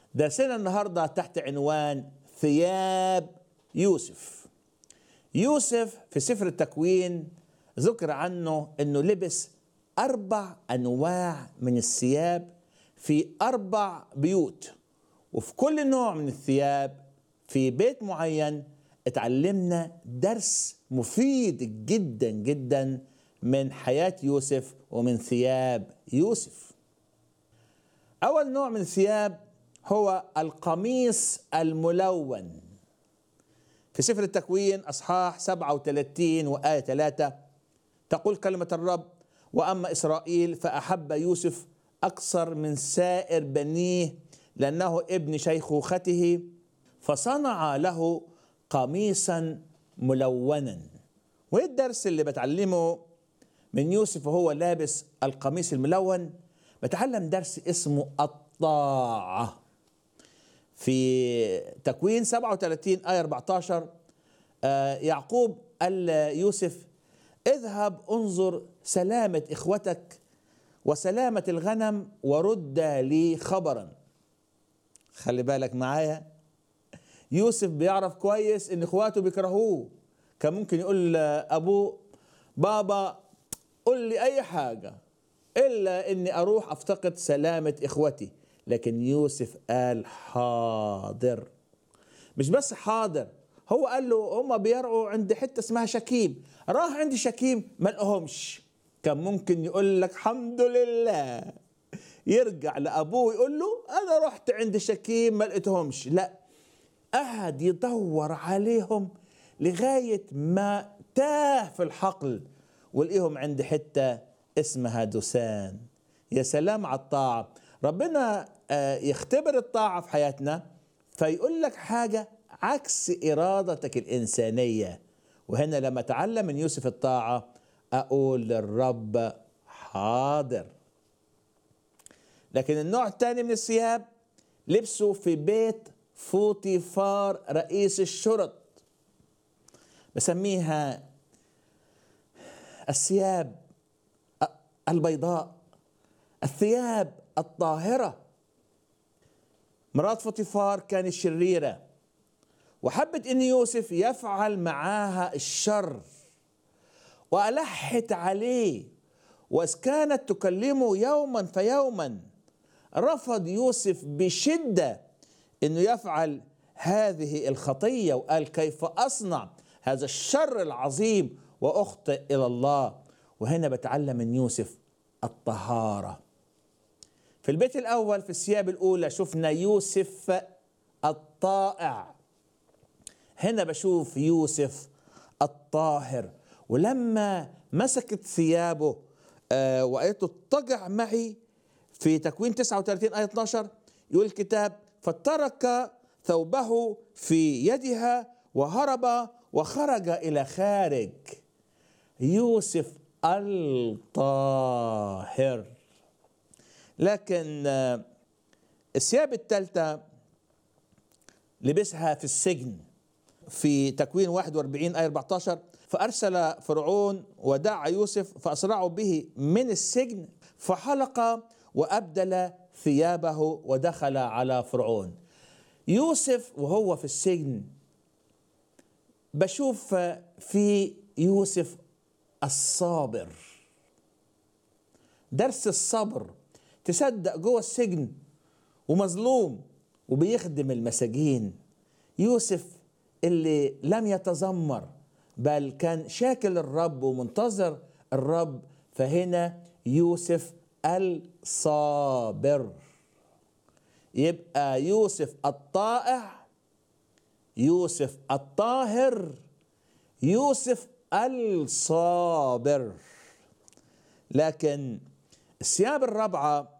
درسنا النهارده تحت عنوان ثياب يوسف يوسف في سفر التكوين ذكر عنه انه لبس اربع انواع من الثياب في اربع بيوت وفي كل نوع من الثياب في بيت معين اتعلمنا درس مفيد جدا جدا من حياة يوسف ومن ثياب يوسف أول نوع من الثياب هو القميص الملون في سفر التكوين أصحاح 37 وآية 3 تقول كلمة الرب وأما إسرائيل فأحب يوسف أكثر من سائر بنيه لأنه ابن شيخوخته فصنع له قميصا ملونا وايه الدرس اللي بتعلمه من يوسف وهو لابس القميص الملون بتعلم درس اسمه الطاعة في تكوين 37 آية 14 آه يعقوب قال يوسف اذهب انظر سلامة إخوتك وسلامة الغنم ورد لي خبرا خلي بالك معايا يوسف بيعرف كويس ان اخواته بيكرهوه كان ممكن يقول ابوه بابا قل لي اي حاجه الا اني اروح افتقد سلامه اخوتي لكن يوسف قال حاضر مش بس حاضر هو قال له هم بيرعوا عند حته اسمها شكيم راح عند شكيم ما لقاهمش كان ممكن يقول لك الحمد لله يرجع لابوه يقول له انا رحت عند شكيم ما لقيتهمش لا قعد يدور عليهم لغايه ما تاه في الحقل ولقيهم عند حته اسمها دوسان يا سلام على الطاعه ربنا يختبر الطاعه في حياتنا فيقول لك حاجه عكس ارادتك الانسانيه وهنا لما اتعلم من يوسف الطاعه اقول للرب حاضر لكن النوع الثاني من الثياب لبسه في بيت فوطيفار رئيس الشرط بسميها الثياب البيضاء الثياب الطاهرة مرات فوطيفار كانت شريرة وحبت ان يوسف يفعل معاها الشر والحت عليه واذ كانت تكلمه يوما فيوما رفض يوسف بشده انه يفعل هذه الخطيه وقال كيف اصنع هذا الشر العظيم واخطئ الى الله وهنا بتعلم من يوسف الطهاره في البيت الاول في الثياب الاولى شفنا يوسف الطائع هنا بشوف يوسف الطاهر ولما مسكت ثيابه آه وقالت له اضطجع معي في تكوين 39 آية 12 يقول الكتاب فترك ثوبه في يدها وهرب وخرج إلى خارج يوسف الطاهر لكن الثياب الثالثة لبسها في السجن في تكوين 41 آية 14 فأرسل فرعون ودعا يوسف فأسرعوا به من السجن فحلق وأبدل ثيابه ودخل على فرعون يوسف وهو في السجن بشوف في يوسف الصابر درس الصبر تصدق جوه السجن ومظلوم وبيخدم المساجين يوسف اللي لم يتذمر بل كان شاكل الرب ومنتظر الرب فهنا يوسف الصابر يبقى يوسف الطائع يوسف الطاهر يوسف الصابر لكن الثياب الرابعه